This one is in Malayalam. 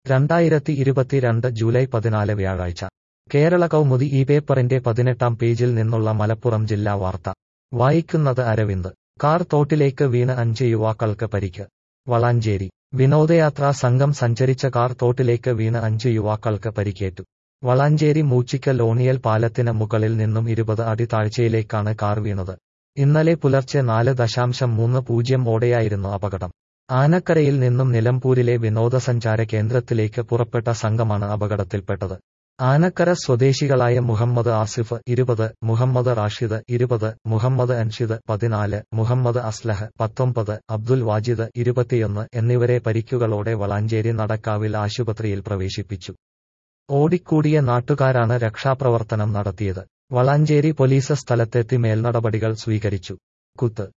രണ്ടായിരത്തി ഇരുപത്തിരണ്ട് ജൂലൈ പതിനാല് വ്യാഴാഴ്ച കേരള കൗമുദി ഈ പേപ്പറിന്റെ പതിനെട്ടാം പേജിൽ നിന്നുള്ള മലപ്പുറം ജില്ലാ വാർത്ത വായിക്കുന്നത് അരവിന്ദ് കാർ തോട്ടിലേക്ക് വീണ് അഞ്ച് യുവാക്കൾക്ക് പരിക്ക് വളാഞ്ചേരി വിനോദയാത്രാ സംഘം സഞ്ചരിച്ച കാർ തോട്ടിലേക്ക് വീണ് അഞ്ച് യുവാക്കൾക്ക് പരിക്കേറ്റു വളാഞ്ചേരി മൂച്ചിക്കൽ ഓണിയൽ പാലത്തിന് മുകളിൽ നിന്നും ഇരുപത് അടി താഴ്ചയിലേക്കാണ് കാർ വീണത് ഇന്നലെ പുലർച്ചെ നാല് ദശാംശം മൂന്ന് പൂജ്യം ഓടെയായിരുന്നു അപകടം ആനക്കരയിൽ നിന്നും നിലമ്പൂരിലെ വിനോദസഞ്ചാര കേന്ദ്രത്തിലേക്ക് പുറപ്പെട്ട സംഘമാണ് അപകടത്തിൽപ്പെട്ടത് ആനക്കര സ്വദേശികളായ മുഹമ്മദ് ആസിഫ് ഇരുപത് മുഹമ്മദ് റാഷിദ് ഇരുപത് മുഹമ്മദ് അൻഷിദ് പതിനാല് മുഹമ്മദ് അസ്ലഹ് പത്തൊമ്പത് അബ്ദുൽ വാജിദ് ഇരുപത്തിയൊന്ന് എന്നിവരെ പരിക്കുകളോടെ വളാഞ്ചേരി നടക്കാവിൽ ആശുപത്രിയിൽ പ്രവേശിപ്പിച്ചു ഓടിക്കൂടിയ നാട്ടുകാരാണ് രക്ഷാപ്രവർത്തനം നടത്തിയത് വളാഞ്ചേരി പോലീസ് സ്ഥലത്തെത്തി മേൽനടപടികൾ സ്വീകരിച്ചു കുത്ത്